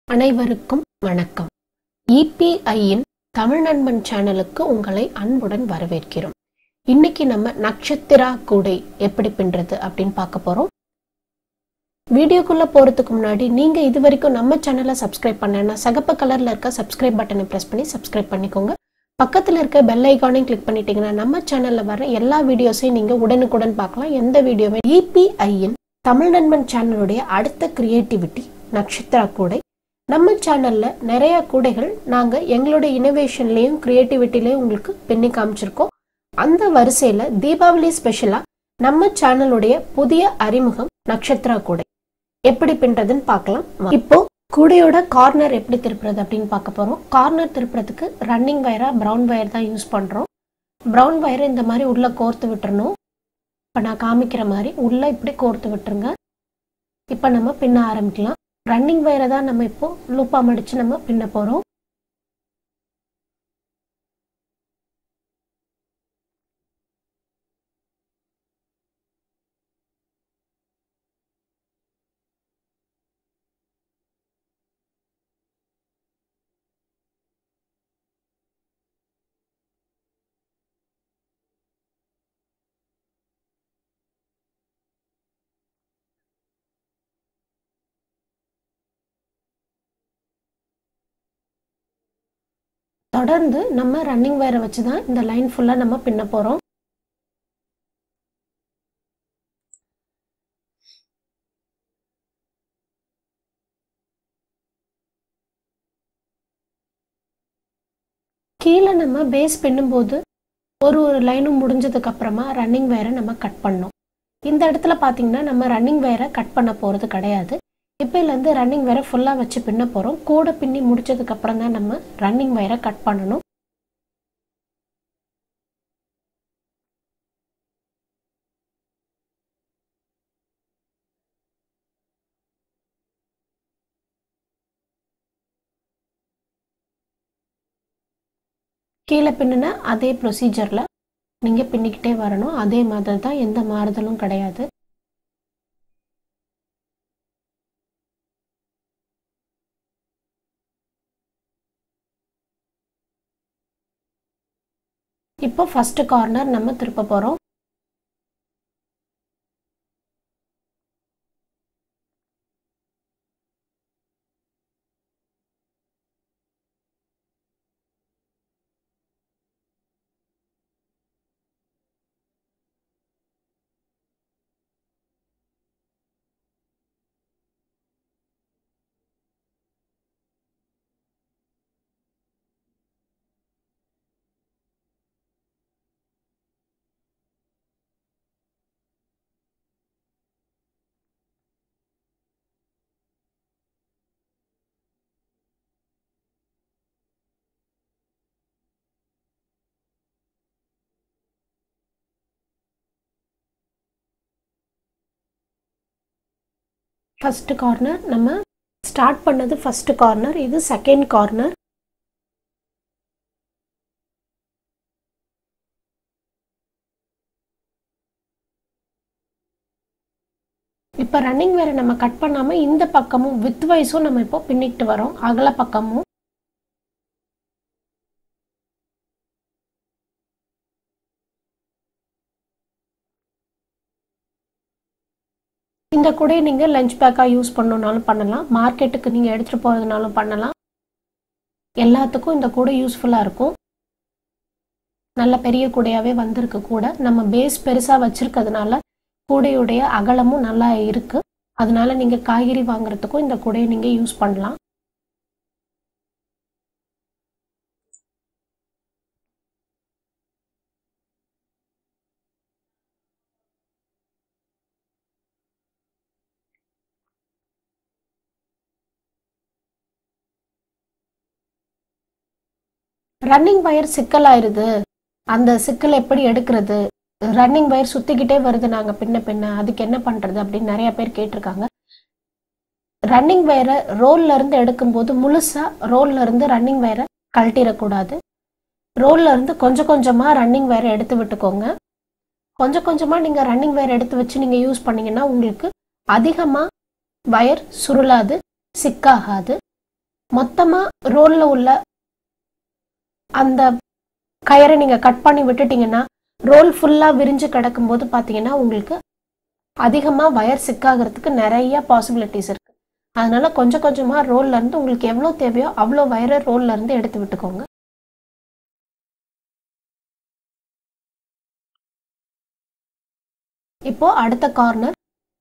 அனைவருக்கும் வணக்கம் இபிஐயின் தமிழ் நண்பன் சேனலுக்கு உங்களை அன்புடன் வரவேற்கிறோம் இன்னைக்கு நம்ம நட்சத்திரா கூடை எப்படி பின்றது அப்படின்னு பார்க்க போறோம் வீடியோக்குள்ள போறதுக்கு முன்னாடி நீங்க இது வரைக்கும் நம்ம சேனலை சப்ஸ்கிரைப் பண்ணலன்னா சிகப்பு கலர்ல இருக்க சப்ஸ்கிரைப் பட்டனை பிரஸ் பண்ணி சப்ஸ்கிரைப் பண்ணிக்கோங்க பக்கத்துல இருக்க பெல் ஐக்கானையும் கிளிக் பண்ணிட்டீங்கன்னா நம்ம சேனல்ல வர எல்லா வீடியோஸையும் நீங்க உடனுக்குடன் பார்க்கலாம் எந்த வீடியோவை இபிஐயின் தமிழ் நண்பன் சேனலுடைய அடுத்த கிரியேட்டிவிட்டி நட்சத்திரா கூடை நம்ம சேனல்ல நிறைய கூடைகள் நாங்க எங்களுடைய இனோவேஷன்லயும் கிரியேட்டிவிட்டிலையும் உங்களுக்கு பின்னி காமிச்சிருக்கோம் அந்த வரிசையில தீபாவளி ஸ்பெஷலா நம்ம சேனலுடைய புதிய அறிமுகம் நட்சத்திரா கூடை எப்படி பின்றதுன்னு பார்க்கலாம் வாங்க. இப்போ கூடையோட கார்னர் எப்படி திருப்புறது அப்படின்னு பார்க்க போறோம் கார்னர் திருப்புறதுக்கு ரன்னிங் வயரா பிரவுன் வயர் தான் யூஸ் பண்றோம் பிரவுன் வயரை இந்த மாதிரி உள்ள கோர்த்து விட்டுறணும் இப்போ நான் காமிக்கிற மாதிரி உள்ள இப்படி கோர்த்து விட்டுருங்க இப்போ நம்ம பின்ன ஆரம்பிக்கலாம் ரன்னிங் வயரை தான் நம்ம இப்போ லூப்பா மடிச்சு நம்ம பின்ன போறோம் தொடர்ந்து நம்ம ரன்னிங் வயரை வச்சு தான் இந்த லைன் ஃபுல்லாக நம்ம பின்ன போகிறோம் கீழே நம்ம பேஸ் பின்னும்போது ஒரு ஒரு லைனும் முடிஞ்சதுக்கு அப்புறமா ரன்னிங் வயரை நம்ம கட் பண்ணோம் இந்த இடத்துல பார்த்தீங்கன்னா நம்ம ரன்னிங் வயரை கட் பண்ண போகிறது கிடையாது இப்போலேருந்து ரன்னிங் வயரை ஃபுல்லாக வச்சு பின்ன போகிறோம் கூட பின்னி முடிச்சதுக்கு அப்புறம் தான் நம்ம ரன்னிங் வயரை கட் பண்ணணும் கீழே பின்னுன அதே ப்ரொசீஜரில் நீங்கள் பின்னிக்கிட்டே வரணும் அதே மாதிரி தான் எந்த மாறுதலும் கிடையாது இப்போ ஃபர்ஸ்ட் கார்னர் நம்ம திருப்ப போகிறோம் ஃபர்ஸ்ட் கார்னர் நம்ம ஸ்டார்ட் பண்ணது ஃபர்ஸ்ட் கார்னர் இது செகண்ட் கார்னர் இப்போ ரன்னிங் வேற நம்ம கட் பண்ணாமல் இந்த பக்கமும் வித் வைஸும் நம்ம இப்போ பின்னிக்கிட்டு வரோம் அகல பக்கமும் இந்த கூடையை நீங்கள் லஞ்ச் பேக்காக யூஸ் பண்ணணுன்னாலும் பண்ணலாம் மார்க்கெட்டுக்கு நீங்கள் எடுத்துகிட்டு போகிறதுனாலும் பண்ணலாம் எல்லாத்துக்கும் இந்த கூடை யூஸ்ஃபுல்லாக இருக்கும் நல்ல பெரிய கூடையாகவே வந்திருக்கு கூட நம்ம பேஸ் பெருசாக வச்சுருக்கிறதுனால கூடையுடைய அகலமும் நல்லா இருக்குது அதனால நீங்கள் காய்கறி வாங்குறதுக்கும் இந்த கூடையை நீங்கள் யூஸ் பண்ணலாம் ரன்னிங் வயர் சிக்கலாயிருது அந்த சிக்கல் எப்படி எடுக்கிறது ரன்னிங் வயர் சுத்திக்கிட்டே வருது நாங்க பின்ன பின்ன அதுக்கு என்ன பண்றது அப்படின்னு நிறைய பேர் கேட்டிருக்காங்க ரன்னிங் வயரை ரோல்ல இருந்து எடுக்கும்போது முழுசா ரோல்ல இருந்து ரன்னிங் வயரை கழட்டிடக்கூடாது ரோல்ல இருந்து கொஞ்சம் கொஞ்சமா ரன்னிங் வயரை எடுத்து விட்டுக்கோங்க கொஞ்சம் கொஞ்சமா நீங்க ரன்னிங் வயர் எடுத்து வச்சு நீங்க யூஸ் பண்ணீங்கன்னா உங்களுக்கு அதிகமா வயர் சுருளாது சிக்காகாது மொத்தமா ரோல்ல உள்ள அந்த கயரை நீங்க கட் பண்ணி விட்டுட்டீங்கன்னா ரோல் ஃபுல்லா விரிஞ்சு கிடக்கும்போது பாத்தீங்கன்னா உங்களுக்கு அதிகமா வயர் சிக்காகிறதுக்கு நிறைய பாசிபிலிட்டிஸ் இருக்கு அதனால கொஞ்சம் கொஞ்சமா ரோல்ல இருந்து உங்களுக்கு எவ்வளவு தேவையோ அவ்வளோ வயரை ரோல்ல இருந்து எடுத்து விட்டுக்கோங்க இப்போ அடுத்த கார்னர்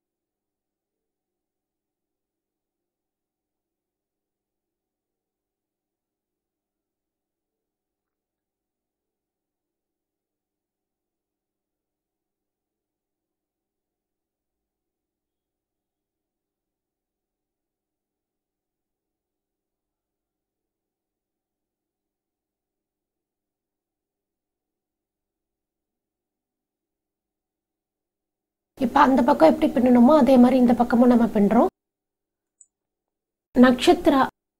இப்போ அந்த பக்கம் எப்படி பின்னணுமோ அதே மாதிரி இந்த பக்கமும் நம்ம பின்றோம் நட்சத்திரா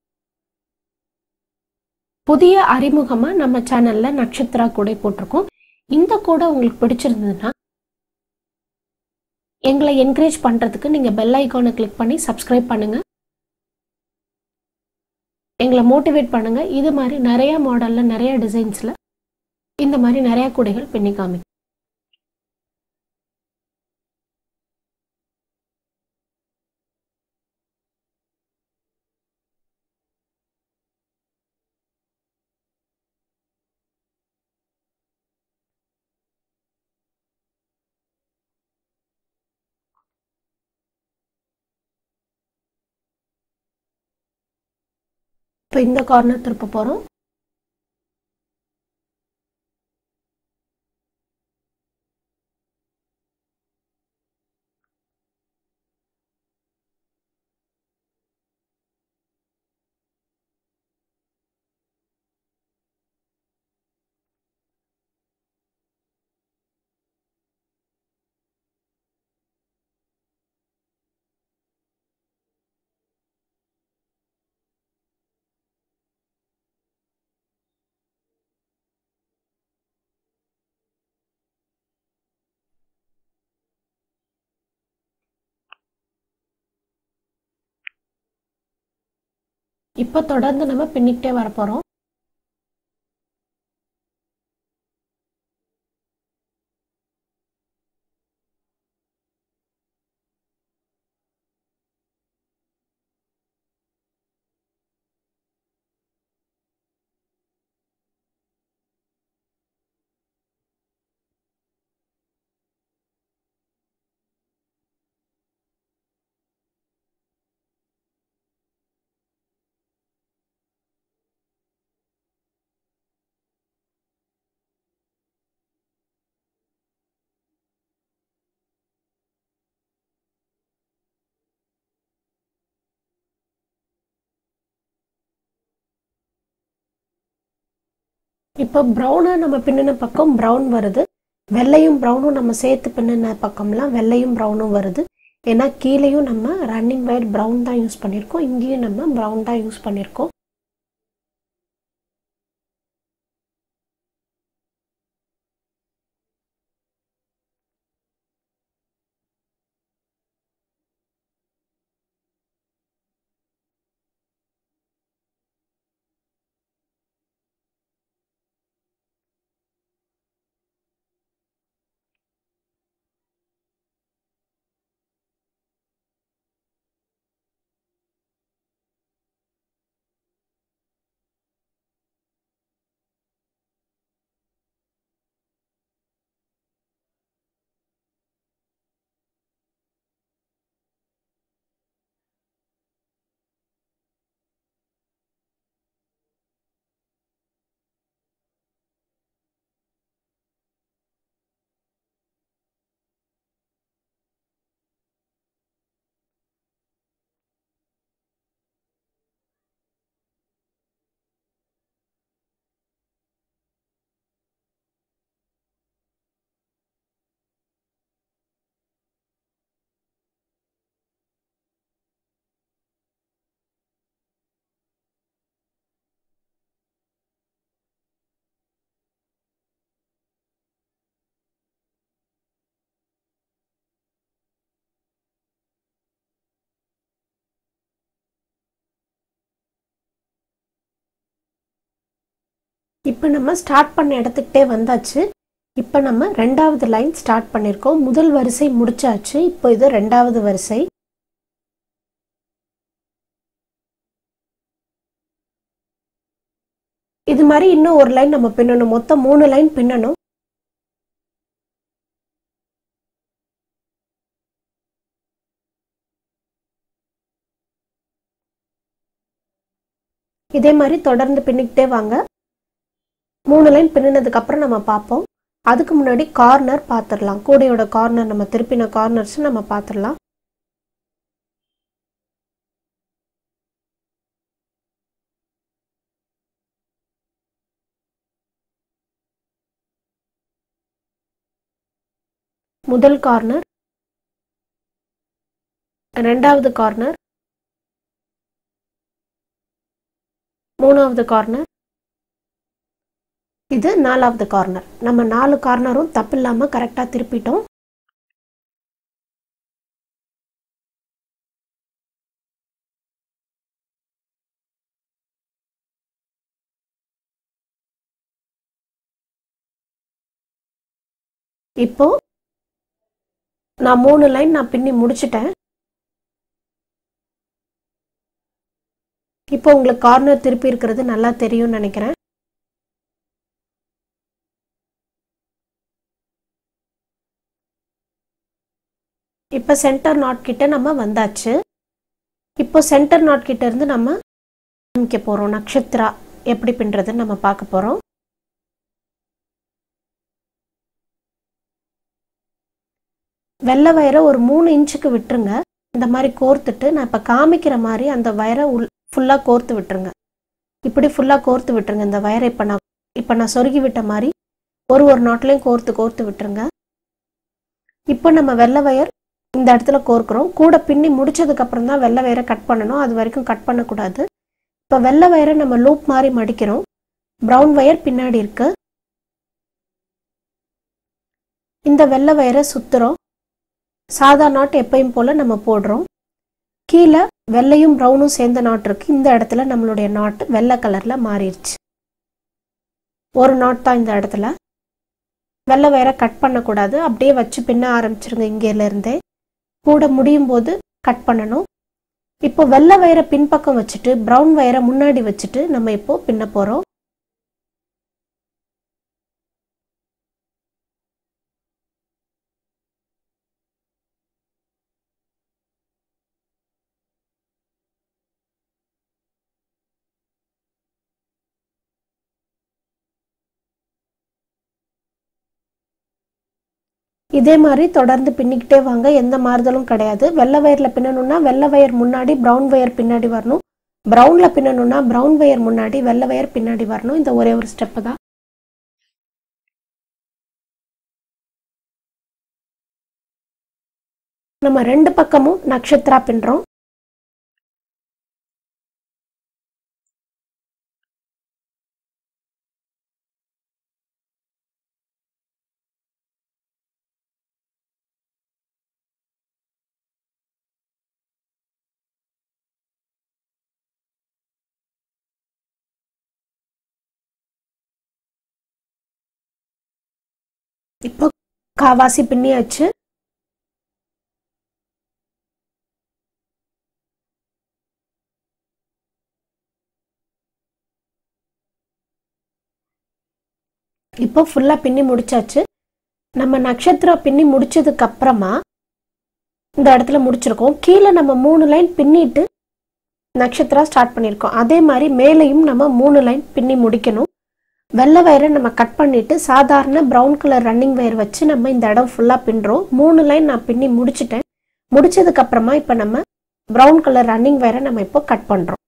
புதிய அறிமுகமா நம்ம சேனல்ல நட்சத்திரா கூடை போட்டிருக்கோம் இந்த கூடை உங்களுக்கு பிடிச்சிருந்ததுன்னா எங்களை என்கரேஜ் பண்றதுக்கு நீங்க பெல் ஐகானை கிளிக் பண்ணி சப்ஸ்கிரைப் பண்ணுங்க எங்களை மோட்டிவேட் பண்ணுங்க இது மாதிரி நிறைய மாடல்ல நிறைய டிசைன்ஸ்ல இந்த மாதிரி நிறைய கூடைகள் பின்னி காமி இப்போ இந்த கார்னர் திருப்ப போறோம் இப்போ தொடர்ந்து நம்ம பின்னிக்கிட்டே வர போறோம் இப்போ ப்ரௌனா நம்ம பின்னின பக்கம் ப்ரௌன் வருது வெள்ளையும் ப்ரௌனும் நம்ம சேர்த்து பின்னின பக்கம்லாம் வெள்ளையும் ப்ரௌனும் வருது ஏன்னா கீழேயும் நம்ம ரன்னிங் ஒயர் ப்ரௌன் தான் யூஸ் பண்ணியிருக்கோம் இங்கேயும் நம்ம ப்ரௌன் தான் யூஸ் பண்ணியிருக்கோம் இப்போ நம்ம ஸ்டார்ட் பண்ண இடத்துக்கிட்டே வந்தாச்சு இப்போ நம்ம ரெண்டாவது லைன் ஸ்டார்ட் பண்ணியிருக்கோம் முதல் வரிசை முடிச்சாச்சு இப்போ இது ரெண்டாவது வரிசை இது மாதிரி இன்னும் ஒரு லைன் நம்ம பின்னணும் மொத்தம் மூணு லைன் பின்னணும் இதே மாதிரி தொடர்ந்து பின்னிக்கிட்டே வாங்க மூணு லைன் பின்னினதுக்கு அப்புறம் நம்ம பார்ப்போம் அதுக்கு முன்னாடி கார்னர் பார்த்துடலாம் கூடையோட கார்னர் நம்ம திருப்பின கார்னர்ஸ் நம்ம பார்த்துடலாம் முதல் கார்னர் ரெண்டாவது கார்னர் மூணாவது கார்னர் இது நாலாவது கார்னர் நம்ம நாலு கார்னரும் தப்பு இல்லாமல் கரெக்டாக திருப்பிட்டோம் இப்போ நான் மூணு லைன் நான் பின்னி முடிச்சிட்டேன் இப்போ உங்களுக்கு கார்னர் திருப்பி இருக்கிறது நல்லா தெரியும்னு நினைக்கிறேன் இப்போ சென்டர் நாட் கிட்ட நம்ம வந்தாச்சு இப்போ சென்டர் நாட் கிட்ட இருந்து நம்ம காமிக்க போகிறோம் நட்சத்திரா எப்படி பின்னுறதுன்னு நம்ம பார்க்க போகிறோம் வெள்ளை வயரை ஒரு மூணு இன்ச்சுக்கு விட்டுருங்க இந்த மாதிரி கோர்த்துட்டு நான் இப்போ காமிக்கிற மாதிரி அந்த வயரை உள் ஃபுல்லாக கோர்த்து விட்டுருங்க இப்படி ஃபுல்லாக கோர்த்து விட்டுருங்க இந்த வயரை இப்போ நான் இப்போ நான் சொருகி விட்ட மாதிரி ஒரு ஒரு நாட்லேயும் கோர்த்து கோர்த்து விட்டுருங்க இப்போ நம்ம வெள்ளை வயர் இந்த இடத்துல கோர்க்குறோம் கூட பின்னி முடிச்சதுக்கப்புறம் தான் வெள்ளை வயரை கட் பண்ணணும் அது வரைக்கும் கட் பண்ணக்கூடாது இப்போ வெள்ளை வயரை நம்ம லூப் மாதிரி மடிக்கிறோம் ப்ரௌன் வயர் பின்னாடி இருக்கு இந்த வெள்ளை வயரை சுற்றுறோம் சாதா நாட் எப்பயும் போல் நம்ம போடுறோம் கீழே வெள்ளையும் ப்ரௌனும் சேர்ந்த நாட் இருக்கு இந்த இடத்துல நம்மளுடைய நாட் வெள்ளை கலரில் மாறிடுச்சு ஒரு நாட் தான் இந்த இடத்துல வெள்ளை வயரை கட் பண்ணக்கூடாது அப்படியே வச்சு பின்ன ஆரம்பிச்சிருங்க இங்கேருந்தே கூட முடியும் போது கட் பண்ணணும் இப்போ வெள்ளை வயரை பின்பக்கம் வச்சுட்டு ப்ரௌன் வயரை முன்னாடி வச்சுட்டு நம்ம இப்போ பின்ன போகிறோம் இதே மாதிரி தொடர்ந்து பின்னிக்கிட்டே வாங்க எந்த மாறுதலும் கிடையாது வெள்ளை வயரில் பின்னணும்னா வெள்ளை வயர் முன்னாடி ப்ரௌன் வயர் பின்னாடி வரணும் ப்ரௌனில் பின்னணும்னா ப்ரௌன் வயர் முன்னாடி வெள்ளை வயர் பின்னாடி வரணும் இந்த ஒரே ஒரு ஸ்டெப்பு தான் நம்ம ரெண்டு பக்கமும் நட்சத்திரா பின்றோம் இப்போ காவாசி பின்னியாச்சு இப்போ ஃபுல்லாக பின்னி முடிச்சாச்சு நம்ம நட்சத்திரம் பின்னி முடிச்சதுக்கு அப்புறமா இந்த இடத்துல முடிச்சிருக்கோம் கீழே நம்ம மூணு லைன் பின்னிட்டு நட்சத்திரா ஸ்டார்ட் பண்ணியிருக்கோம் அதே மாதிரி மேலேயும் நம்ம மூணு லைன் பின்னி முடிக்கணும் வெள்ளை வயரை நம்ம கட் பண்ணிட்டு சாதாரண ப்ரௌன் கலர் ரன்னிங் வயர் வச்சு நம்ம இந்த இடம் ஃபுல்லாக பின்னுறோம் மூணு லைன் நான் பின்னி முடிச்சிட்டேன் முடிச்சதுக்கு அப்புறமா இப்போ நம்ம ப்ரௌன் கலர் ரன்னிங் வயரை நம்ம இப்போ கட் பண்ணுறோம்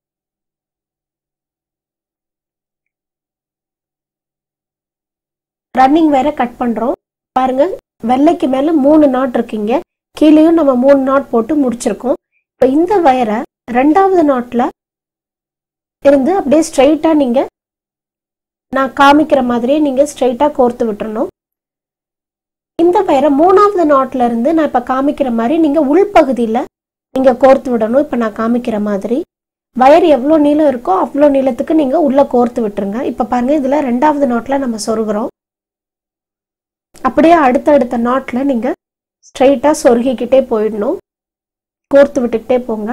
ரன்னிங் வயரை கட் பண்ணுறோம் பாருங்க வெள்ளைக்கு மேலே மூணு நாட் இருக்குங்க கீழேயும் நம்ம மூணு நாட் போட்டு முடிச்சிருக்கோம் இப்போ இந்த வயரை ரெண்டாவது நாட்டில் இருந்து அப்படியே ஸ்ட்ரைட்டாக நீங்கள் நான் காமிக்கிற மாதிரியே நீங்கள் ஸ்ட்ரைட்டாக கோர்த்து விட்டுறணும் இந்த வயரை மூணாவது நாட்டில் இருந்து நான் இப்போ காமிக்கிற மாதிரி நீங்கள் உள்பகுதியில் நீங்கள் கோர்த்து விடணும் இப்போ நான் காமிக்கிற மாதிரி வயர் எவ்வளோ நீளம் இருக்கோ அவ்வளோ நீளத்துக்கு நீங்கள் உள்ளே கோர்த்து விட்டுருங்க இப்போ பாருங்க இதில் ரெண்டாவது நாட்டில் நம்ம சொருகிறோம் அப்படியே அடுத்தடுத்த நாட்டில் நீங்கள் ஸ்ட்ரைட்டாக சொருகிக்கிட்டே போயிடணும் கோர்த்து விட்டுக்கிட்டே போங்க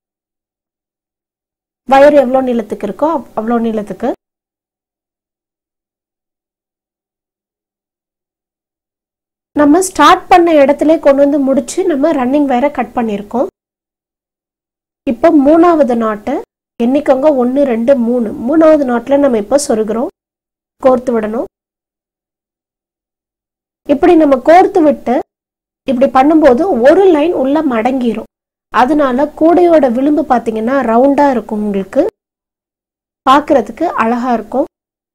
வயர் எவ்வளோ நீளத்துக்கு இருக்கோ அவ்- அவ்வளோ நீளத்துக்கு நம்ம ஸ்டார்ட் பண்ண இடத்துல கொண்டு வந்து முடிச்சு நம்ம ரன்னிங் வயரை கட் பண்ணியிருக்கோம் இப்போ மூணாவது நாட்டு எண்ணிக்கோங்க ஒன்று ரெண்டு மூணு மூணாவது நாட்டில் நம்ம இப்போ சொருகிறோம் கோர்த்து விடணும் இப்படி நம்ம கோர்த்து விட்டு இப்படி பண்ணும்போது ஒரு லைன் உள்ள மடங்கிரும் அதனால கூடையோட விளிம்பு பார்த்தீங்கன்னா ரவுண்டாக இருக்கும் உங்களுக்கு பார்க்கறதுக்கு அழகா இருக்கும்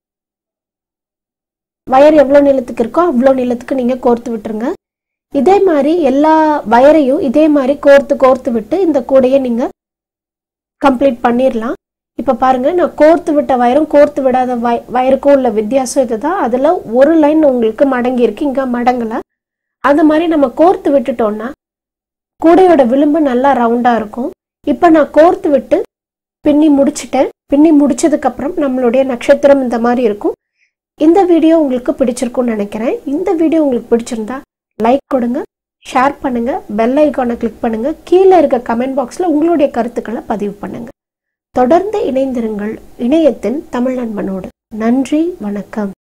வயர் எவ்வளோ நீளத்துக்கு இருக்கோ அவ்வளோ நீளத்துக்கு நீங்கள் கோர்த்து விட்டுருங்க இதே மாதிரி எல்லா வயரையும் இதே மாதிரி கோர்த்து கோர்த்து விட்டு இந்த கூடையை நீங்கள் கம்ப்ளீட் பண்ணிடலாம் இப்போ பாருங்க நான் கோர்த்து விட்ட வயரும் கோர்த்து விடாத வய வயருக்கும் உள்ள வித்தியாசம் இதுதான் அதில் ஒரு லைன் உங்களுக்கு மடங்கி இருக்கு இங்கே மடங்கலை அது மாதிரி நம்ம கோர்த்து விட்டுட்டோம்னா கூடையோட விளிம்பு நல்லா ரவுண்டாக இருக்கும் இப்போ நான் கோர்த்து விட்டு பின்னி முடிச்சிட்டேன் பின்னி முடிச்சதுக்கப்புறம் நம்மளுடைய நட்சத்திரம் இந்த மாதிரி இருக்கும் இந்த வீடியோ உங்களுக்கு பிடிச்சிருக்கும்னு நினைக்கிறேன் இந்த வீடியோ உங்களுக்கு பிடிச்சிருந்தா லைக் கொடுங்க ஷேர் பண்ணுங்க பெல் ஐக்கானை கிளிக் பண்ணுங்க கீழே இருக்க கமெண்ட் பாக்ஸில் உங்களுடைய கருத்துக்களை பதிவு பண்ணுங்க தொடர்ந்து இணைந்திருங்கள் இணையத்தின் தமிழ் நண்பனோடு நன்றி வணக்கம்